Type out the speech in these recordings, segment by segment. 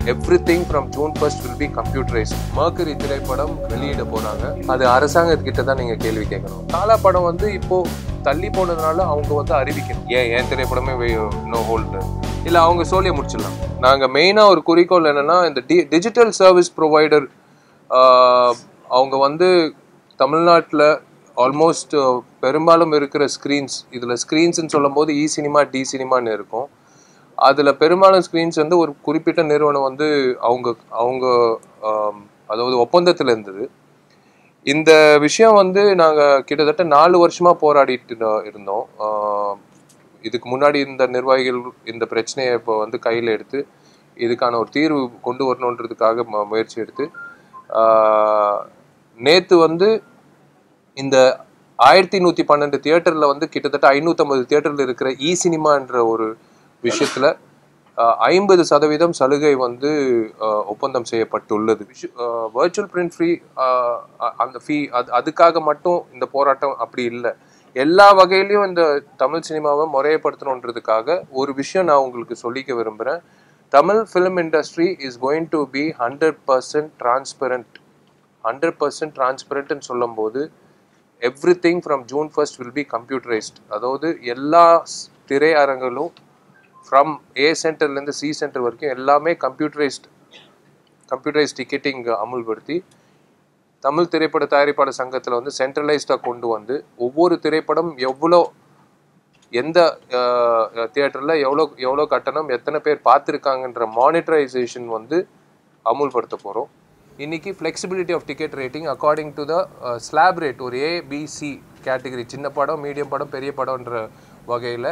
every everything from June first will be computerise Mercury திரைப்படம் வெளியிட போறாங்க அது அரசாங்கத்துக்கிட்ட தான் நீங்க கேள்வி கேட்கணும் காலா படம் வந்து இப்போ தள்ளி போனதுனால அவங்க வந்து அறிவிக்கணும் ஏன் என் திரைப்படமே நோ ஹோல்டு இல்ல அவங்க சோழிய முடிச்சிடலாம் நாங்க மெயினா ஒரு குறிக்கோள் என்னன்னா இந்த டிஜிட்டல் சர்வீஸ் ப்ரொவைடர் அவங்க வந்து தமிழ்நாட்டில் ஆல்மோஸ்ட் பெரும்பாலும் இருக்கிற ஸ்க்ரீன்ஸ் இதில் ஸ்க்ரீன்ஸ்னு சொல்லும்போது இ சினிமா டி சினிமான்னு இருக்கும் அதில் பெரும்பாலும் ஸ்க்ரீன்ஸ் வந்து ஒரு குறிப்பிட்ட நிறுவனம் வந்து அவங்க அவங்க ஆம், அதாவது ஒப்பந்தத்தில் இருந்தது இந்த விஷயம் வந்து நாங்கள் கிட்டத்தட்ட நாலு வருஷமாக போராடிட்டு இருந்தோம் இருந்தோம் ஆஹ், இதுக்கு முன்னாடி இருந்த நிர்வாகிகள் இந்த பிரச்சனையை இப்போ வந்து கையில் எடுத்து இதுக்கான ஒரு தீர்வு கொண்டு வரணுன்றதுக்காக மு- முயற்சி எடுத்து நேற்று வந்து இந்த ஆயிரத்தி நூற்றி பன்னெண்டு தியேட்டரில் வந்து கிட்டத்தட்ட ஐநூற்றம்பது தியேட்டரில் இருக்கிற இ சினிமான்ற ஒரு விஷயத்தில் ஐம்பது சதவீதம் சலுகை வந்து ஆஹ், ஒப்பந்தம் செய்யப்பட்டுள்ளது வர்ச்சுவல் பிரிண்ட் ஃப்ரீ அந்த ஃபீ அது அதுக்காக மட்டும் இந்த போராட்டம் அப்படி இல்லை எல்லா வகையிலையும் இந்த தமிழ் சினிமாவை முறையப்படுத்தணுன்றதுக்காக ஒரு விஷயம் நான் உங்களுக்கு சொல்லிக்க விரும்புகிறேன் Tamil film industry is going to be hundred percent transparent hundred percent டிரான்ஸ்பரண்ட்னு சொல்லும்போது everything from June first will be computerised அதாவது எல்லா ஸ்- திரையரங்களும் ஃப்ரம் ஏ சென்டர்லேருந்து சி சென்டர் வரைக்கும் எல்லாமே கம்ப்யூட்டரைஸ்ட் கம்ப்யூட்டரைஸ் டிக்கெட்டிங் அமுல்படுத்தி தமிழ் திரைப்பட தயாரிப்பாளர் சங்கத்தில் வந்து சென்ட்ரலைஸ்டாக கொண்டு வந்து ஒவ்வொரு திரைப்படம் எவ்வளோ எந்த தியேட்டரில் எவ்வளோ எவ்வளோ கட்டணம் எத்தனை பேர் பார்த்துருக்காங்கன்ற மானிட்டரைசேஷன் வந்து அமுல்படுத்த போகிறோம் இன்னைக்கு flexibility of ticket rating according to the slab rate ஒரு ஏபிசி கேட்டகரி சின்ன படம் மீடியம் படம் பெரிய படம்ன்ற வகையில்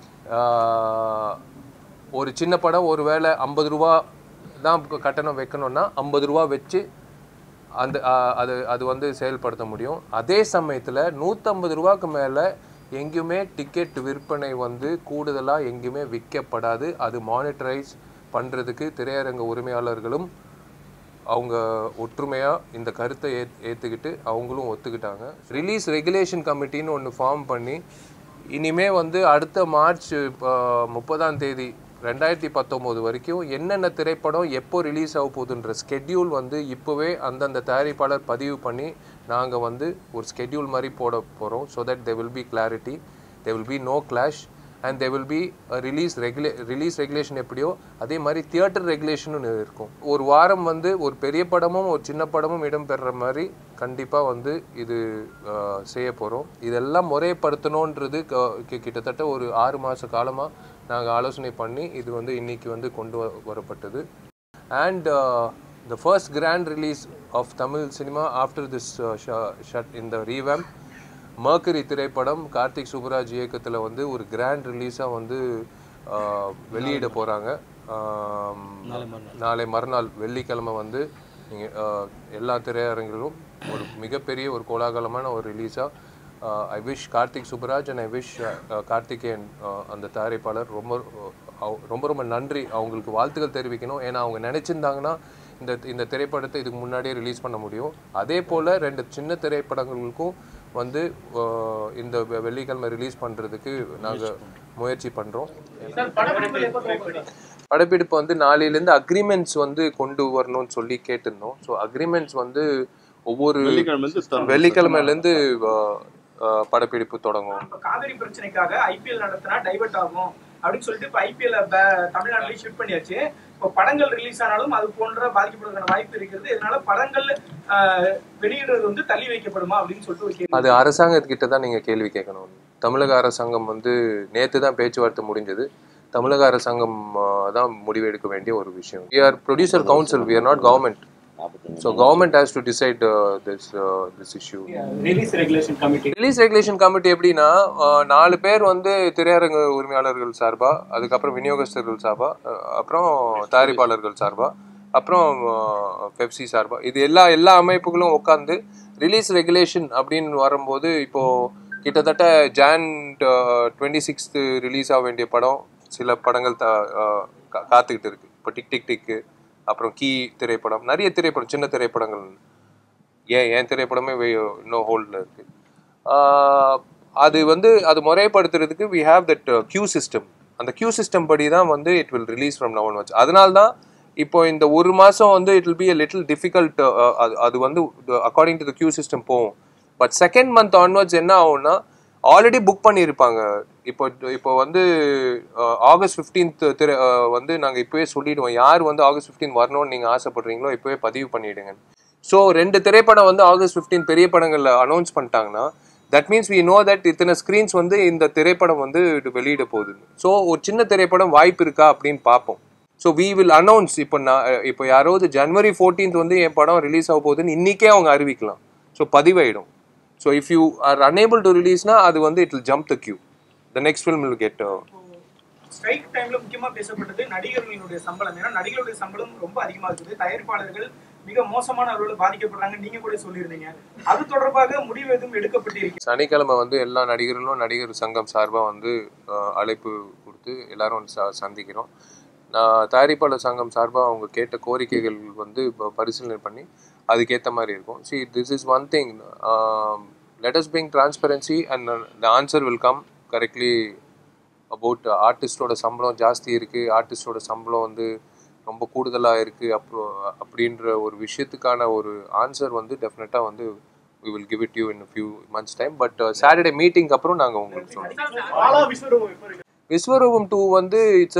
ஒரு சின்ன படம் ஒரு வேளை ஐம்பது ரூபா தான் கட்டணம் வைக்கணும்னா ஐம்பது ரூபா வச்சு அந்த ஆ, அது அது வந்து செயல்படுத்த முடியும் அதே சமயத்தில் நூற்றம்பது ரூபாய்க்கு மேலே எங்கேயுமே டிக்கெட் விற்பனை வந்து கூடுதலாக எங்கேயுமே விற்கப்படாது அது மானிட்டரைஸ் பண்ணுறதுக்கு திரையரங்க உரிமையாளர்களும் அவங்க ஒற்றுமையாக இந்த கருத்தை ஏ ஏற்றுக்கிட்டு அவங்களும் ஒத்துக்கிட்டாங்க ரிலீஸ் ரெகுலேஷன் கமிட்டின்னு ஒன்று ஃபார்ம் பண்ணி இனிமே வந்து அடுத்த மார்ச் முப்பதாம் தேதி ரெண்டாயிரத்தி பத்தொம்போது வரைக்கும் என்னென்ன திரைப்படம் எப்போ ரிலீஸ் ஆக போகுதுன்ற ஸ்கெட்யூல் வந்து இப்போவே அந்தந்த தயாரிப்பாளர் பதிவு பண்ணி நாங்கள் வந்து ஒரு ஸ்கெட்யூல் மாதிரி போட போகிறோம் so that they will be clarity they will be no clash and they will be release ரெகுலே ரிலீஸ் ரெகுலேஷன் எப்படியோ அதே மாதிரி தியேட்டர் ரெகுலேஷனும் இருக்கும் ஒரு வாரம் வந்து ஒரு பெரிய படமும் ஒரு சின்ன படமும் இடம்பெறுற மாதிரி கண்டிப்பாக வந்து இது அஹ், செய்ய போகிறோம் இதெல்லாம் முறைப்படுத்தணுன்றது க- கி- கிட்டத்தட்ட ஒரு ஆறு மாத காலமாக நாங்கள் ஆலோசனை பண்ணி இது வந்து இன்னைக்கு வந்து கொண்டு வ- வரப்பட்டது and the first grand release of Tamil cinema after this shut இந்த ரீவேம் மர்க்கரி திரைப்படம் கார்த்திக் சுப்புராஜ் இயக்கத்தில் வந்து ஒரு கிராண்ட் ரிலீஸாக வந்து ஆஹ், வெளியிட போகிறாங்க நாளை மறுநாள் வெள்ளிக்கிழமை வந்து நீங்கள் எல்லா திரையரங்கிலும் ஒரு மிகப்பெரிய ஒரு கோலாகலமான ஒரு ரிலீஸாக I wish Karthik Subbaraj and I wish Karthikeyan uh, அந்த தயாரிப்பாளர் ரொம்ப uh, அவ- ரொம்ப ரொம்ப நன்றி அவங்களுக்கு வாழ்த்துக்கள் தெரிவிக்கணும் ஏன்னா அவங்க நினச்சிருந்தாங்கன்னா இந்த இந்த திரைப்படத்தை இதுக்கு முன்னாடியே ரிலீஸ் பண்ண முடியும் அதே போல் ரெண்டு சின்ன திரைப்படங்களுக்கும் வந்து uh, இந்த வெ- வெள்ளிக்கிழமை ரிலீஸ் பண்ணுறதுக்கு நாங்கள் முயற்சி பண்ணுறோம் படப்பிடிப்பு வந்து நாளையிலேருந்து அக்ரிமெண்ட்ஸ் வந்து கொண்டு வரணும்னு சொல்லி கேட்டிருந்தோம் ஸோ அக்ரிமெண்ட்ஸ் வந்து ஒவ்வொரு வெள்ளிக்கிழமை இருந்து start வெள்ளிக்கிழமையிலேருந்து படப்பிடிப்பு தொடங்கும் இப்ப காவிரி பிரச்சனைக்காக ஐபிஎல் நடத்தினா டைவர்ட் ஆகும் அப்படின்னு சொல்லிட்டு இப்ப ஐபிஎல் தமிழ்நாட்டிலேயே ஷிஃப்ட் பண்ணியாச்சு இப்போ படங்கள் ரிலீஸ் ஆனாலும் அது போன்ற பாதிக்கப்படுவதற்கான வாய்ப்பு இருக்கிறது இதனால படங்கள் ஆஹ், வெளியிடுறது வந்து தள்ளி வைக்கப்படுமா அப்படின்னு சொல்லிட்டு ஒரு கேள்வி அது அரசாங்கத்துக்கிட்ட தான் நீங்கள் கேள்வி கேட்கணும் தமிழக அரசாங்கம் வந்து நேற்று தான் பேச்சுவார்த்தை முடிஞ்சது தமிழக அரசாங்கம் ஆ, தான் முடிவு எடுக்க வேண்டிய ஒரு விஷயம் we are producer council we are not government so government has to decide this this issue release regulation committee release regulation committee எப்படின்னா அஹ், நாலு பேர் வந்து திரையரங்கு உரிமையாளர்கள் சார்பா அதுக்கப்புறம் விநியோகஸ்தர்கள் சார்பா அஹ், அப்புறம் தயாரிப்பாளர்கள் சார்பா அப்புறம் பெப்சி சார்பா இது எல்லா எல்லா அமைப்புகளும் உட்காந்து ரிலீஸ் ரெகுலேஷன் அப்படின்னு வரும்போது இப்போ கிட்டத்தட்ட ஜான் டுவெண்ட்டி சிக்ஸ்த்து ரிலீஸ் ஆக வேண்டிய படம் சில படங்கள் த அஹ், கா- காத்துக்கிட்டு இருக்கு இப்போ டிக் டிக் டிக்கு அப்புறம் கீ திரைப்படம் நிறைய திரைப்படம் சின்ன திரைப்படங்கள் ஏன் என் திரைப்படமே வே- இன்னும் ஹோல்டில் இருக்கு ஆஹ் அது வந்து அது முறைப்படுத்துறதுக்கு we have that queue system அந்த கியூ சிஸ்டம் படி தான் வந்து இட் வில் ரிலீஸ் ஃப்ரம் நவன் வச்சு அதனால தான் இப்போ இந்த ஒரு மாதம் வந்து it will be a little difficult அது அது வந்து according to the queue system போகும் பட் செகண்ட் மந்த் ஆன்வர்ட்ஸ் என்ன ஆகும்னா ஆல்ரெடி புக் பண்ணியிருப்பாங்க இப்போ இப்போ வந்து ஆகஸ்ட் ஃபிஃப்டீன்த் திரு அஹ், வந்து நாங்கள் இப்போவே சொல்லிடுவோம் யார் வந்து ஆகஸ்ட் ஃபிஃப்டீன் வரணும்னு நீங்கள் ஆசைப்படுறீங்களோ இப்போவே பதிவு பண்ணிவிடுங்க ஸோ ரெண்டு திரைப்படம் வந்து ஆகஸ்ட் ஃபிஃப்டீன் பெரிய படங்களில் அனௌன்ஸ் பண்ணிட்டாங்கன்னா that means we know that இத்தனை ஸ்க்ரீன்ஸ் வந்து இந்த திரைப்படம் வந்து இது வெளியிட போகுது ஸோ ஒரு சின்ன திரைப்படம் வாய்ப்பு இருக்கா அப்படின்னு பார்ப்போம் ஸோ வி வில் அனௌன்ஸ் இப்போ நான் இப்போ யாராவது ஜனவரி 14th வந்து என் படம் ரிலீஸ் ஆக போகுதுன்னு இன்னிக்கே அவங்க அறிவிக்கலாம் ஸோ பதிவாயிடும் so if you are unable to ரிலீஸ்னா அது வந்து it will jump the queue the next film will get strike டைம்ல முக்கியமா பேசப்பட்டது நடிகர்களுடைய சம்பளம் ஏன்னா நடிகர்களுடைய சம்பளம் ரொம்ப அதிகமா இருக்குது தயாரிப்பாளர்கள் மிக மோசமான அளவில் பாதிக்கப்படுறாங்க நீங்க கூட சொல்லியிருந்தீங்க அது தொடர்பாக முடிவு எதுவும் எடுக்கப்பட்டிருக்கு சனிக்கிழமை வந்து எல்லா நடிகர்களும் நடிகர் சங்கம் சார்பாக வந்து அஹ், அழைப்பு கொடுத்து எல்லாரும் ச சந்திக்கிறோம் நான் தயாரிப்பாளர் சங்கம் சார்பாக அவங்க கேட்ட கோரிக்கைகள் வந்து இப்போ பரிசீலனை பண்ணி அதுக்கேற்ற மாதிரி இருக்கும் see this is one thing let us bring transparency and the answer will come correctly about ஆர்டிஸ்டோட சம்பளம் ஜாஸ்தி இருக்குது ஆர்டிஸ்டோட சம்பளம் வந்து ரொம்ப கூடுதலாக இருக்குது அப்போ அப்படின்ற ஒரு விஷயத்துக்கான ஒரு ஆன்சர் வந்து டெஃபினட்டாக வந்து we will give it to you in a few months time but Saturday மீட்டிங்க்கு அப்புறம் நாங்கள் உங்களுக்கு சொல்றோம் ஆலா விஸ்வரூபம் எப்போ இருக்கு விஸ்வரூபம் டூ வந்து இட்ஸ்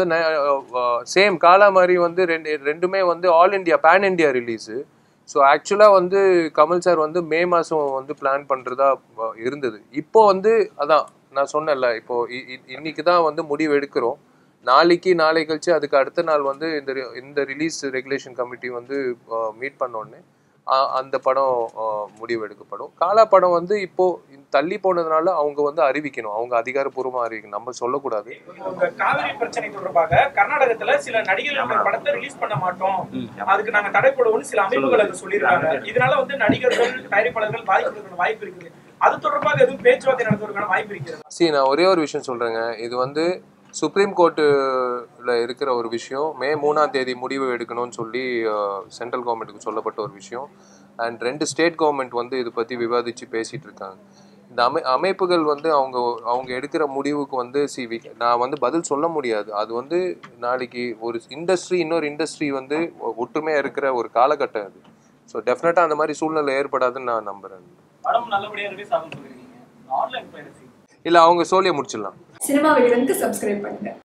சேம் காலா மாதிரி வந்து ரெண்டு ரெண்டுமே வந்து all India pan India release so ஆக்சுவலாக வந்து கமல் சார் வந்து மே மாதம் வந்து பிளான் பண்ணுறதா இருந்தது இப்போ வந்து அதான் நான் சொன்னேன்ல இப்போ இ- இ- இன்னைக்கு தான் வந்து முடிவு எடுக்கிறோம் நாளைக்கு நாளை கழிச்சு அதுக்கு அடுத்த நாள் வந்து இந்த re- இந்த ரிலீஸ் ரெகுலேஷன் கமிட்டி வந்து மீட் பண்ணோடனே அந்த படம் அஹ், முடிவு எடுக்கப்படும் காலா படம் வந்து இப்போ இந்த தள்ளி போனதுனால அவங்க வந்து அறிவிக்கணும் அவங்க அதிகாரப்பூர்வமாக அறிவிக்கணும் நம்ம சொல்லக்கூடாது இந்த காவிரி பிரச்சனை தொடர்பாக கர்நாடகத்துல சில நடிகர்களுடைய படத்தை ரிலீஸ் பண்ண மாட்டோம் அதுக்கு நாங்க தடை போடுவோம்னு சில அமைப்புகள் அதை சொல்லியிருக்காங்க இதனால வந்து நடிகர்கள் தயாரிப்பாளர்கள் பாதிக்கிறதுக்கான வாய்ப்பு இருக்குது அது தொடர்பாக எதுவும் பேச்சுவார்த்தை நடத்துவதற்கான வாய்ப்பு இருக்கிறது சரி நான் ஒரே ஒரு விஷயம் சொல்கிறேங்க இது வந்து சுப்ரீம் கோர்ட்டில் இருக்கிற ஒரு விஷயம் மே மூணாம் தேதி முடிவு எடுக்கணும்னு சொல்லி சென்ட்ரல் கவர்மெண்ட்டுக்கு சொல்லப்பட்ட ஒரு விஷயம் அண்ட் ரெண்டு ஸ்டேட் கவர்மெண்ட் வந்து இதை பற்றி விவாதித்து பேசிகிட்டு இருக்காங்க இந்த அமை அமைப்புகள் வந்து அவங்க அவங்க எடுக்கிற முடிவுக்கு வந்து சி வி நான் வந்து பதில் சொல்ல முடியாது அது வந்து நாளைக்கு ஒரு இண்டஸ்ட்ரி இன்னொரு இண்டஸ்ட்ரி வந்து ஒ- ஒற்றுமையா இருக்கிற ஒரு காலகட்டம் அது ஸோ டெஃபினட்டாக அந்த மாதிரி சூழ்நிலை ஏற்படாதுன்னு நான் நம்புகிறேன் படம் நல்லபடியா ரிலீஸ் ஆகும் சொல்லிருக்கீங்க ஆன்லைன் பைரசி இல்லை அவங்க சோழியை முடிச்சிடலாம் சினிமா விகடனுக்கு சப்ஸ்கிரைப் பண்ணுங்க